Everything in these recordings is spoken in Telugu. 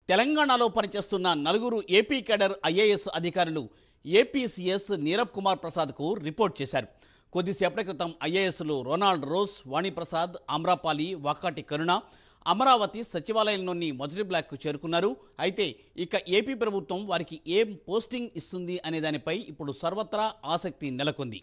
తెలంగాణలో పనిచేస్తున్న నలుగురు ఏపీ కేడర్ ఐఏఎస్ అధికారులు ఏపీసీఎస్ నీరబ్ కుమార్ ప్రసాద్కు రిపోర్ట్ చేశారు కొద్దిసేపటి క్రితం ఐఏఎస్లు రొనాల్డ్ రోజ్ వాణిప్రసాద్ ఆమ్రాపాలి వాకాటి కరుణ అమరావతి సచివాలయంలోని మొదటి బ్లాక్కు చేరుకున్నారు అయితే ఇక ఏపీ ప్రభుత్వం వారికి ఏం పోస్టింగ్ ఇస్తుంది అనే దానిపై ఇప్పుడు సర్వత్రా ఆసక్తి నెలకొంది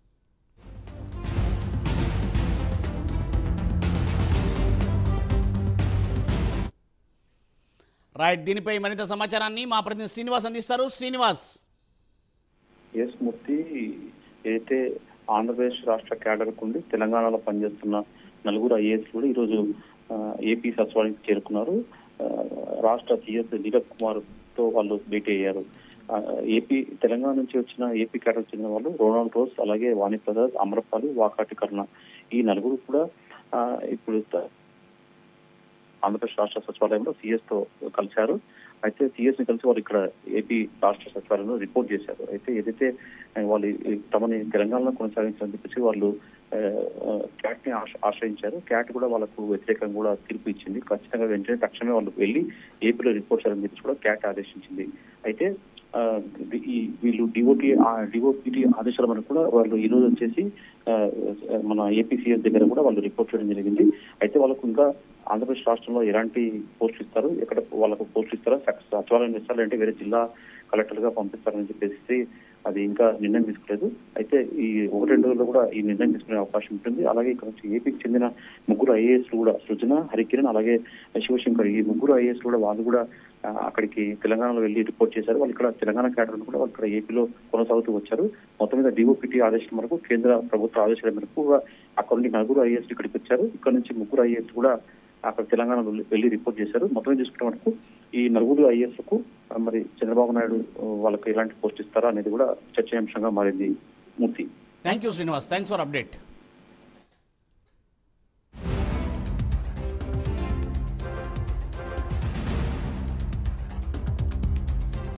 రైట్ దీనిపై మరింత సమాచారాన్ని మా ప్రతినిధి శ్రీనివాస్ అందిస్తారు శ్రీనివాస్ ఎస్ మూర్తి ఏదైతే ఆంధ్రప్రదేశ్ రాష్ట్ర క్యాడర్ ఉండి తెలంగాణలో పనిచేస్తున్న నలుగురు ఐఏఎస్ కూడా ఈరోజు ఆ, ఏపీ సచివాలయానికి చేరుకున్నారు ఆ, రాష్ట్ర సీఎస్ నీరబ్ కుమార్ తో వాళ్ళు భేటీ అయ్యారు ఆ, ఏపీ తెలంగాణ నుంచి వచ్చిన ఏపీ క్యాడర్ చెందిన వాళ్ళు రోనాల్డ్ రోస్ అలాగే వాణిప్రసాద్ అమరపాలి వాకాటి కర్ణ ఈ నలుగురు కూడా ఆ, ఇప్పుడు త- ఆంధ్రప్రదేశ్ రాష్ట్ర సచివాలయంలో సిఎస్ తో కలిశారు అయితే సిఎస్ ని కలిసి వాళ్ళు ఇక్కడ ఏపీ రాష్ట్ర సచివాలయంలో రిపోర్ట్ చేశారు అయితే ఏదైతే ఆ, వాళ్ళు ఈ- తమని తెలంగాణలో కొనసాగించాలని చెప్పేసి వాళ్ళు క్యాట్ ని ఆశ- ఆశ్రయించారు క్యాట్ కూడా వాళ్ళకు వ్యతిరేకంగా కూడా తీర్పు ఇచ్చింది ఖచ్చితంగా వెంటనే తక్షణమే వాళ్ళు వెళ్ళి ఏపీలో రిపోర్ట్ చేయాలని చెప్పేసి కూడా క్యాట్ ఆదేశించింది అయితే ఆ, ఈ వీళ్ళు డిఓటి డిఓపిటి ఆదేశాల మనకు కూడా వాళ్ళు ఈ రోజు వచ్చేసి ఆ, మన ఏపీసీఎస్ దగ్గర కూడా వాళ్ళు రిపోర్ట్ చేయడం జరిగింది అయితే వాళ్ళకు ఇంకా ఆంధ్రప్రదేశ్ రాష్ట్రంలో ఎలాంటి పోస్ట్ ఇస్తారు ఎక్కడ వాళ్ళకు పోస్ట్ ఇస్తారా సక్- సచివాలయం ఇస్తారా లేదంటే వేరే జిల్లా కలెక్టర్ గా పంపిస్తారని చెప్పేసి అది ఇంకా నిర్ణయం తీసుకోలేదు అయితే ఈ ఒకటి రెండు రోజుల్లో కూడా ఈ నిర్ణయం తీసుకునే అవకాశం ఉంటుంది అలాగే ఇక్కడ నుంచి ఏపీకి చెందిన ముగ్గురు ఐఏఎస్ కూడా సృజన హరికిరణ్ అలాగే శివశంకర్ ఈ ముగ్గురు ఐఏఎస్ కూడా వాళ్ళు కూడా ఆ, అక్కడికి తెలంగాణలో వెళ్ళి రిపోర్ట్ చేశారు వాళ్ళు ఇక్కడ తెలంగాణ క్యాడర్ కూడా వాళ్ళు ఇక్కడ ఏపీలో కొనసాగుతూ వచ్చారు మొత్తం మీద డిఓపిటి ఆదేశం మేరకు కేంద్ర ప్రభుత్వ ఆదేశాల మేరకు అక్కడ నుండి నలుగురు ఐఏఎస్ ఇక్కడికి వచ్చారు ఇక్కడ నుంచి ముగ్గురు ఐఏఎస్ కూడా అక్కడ తెలంగాణలో వెళ్ళి రిపోర్ట్ చేశారు మొత్తం మీద చూసుకుంటే మనకు ఈ నలుగురు ఐఏఎస్ కు ఆ, మరి చంద్రబాబు నాయుడు ఆ, వాళ్ళకి ఎలాంటి పోస్ట్ ఇస్తారా అనేది కూడా చర్చనీయాంశంగా మారింది Murthy thank you Srinivas thanks for update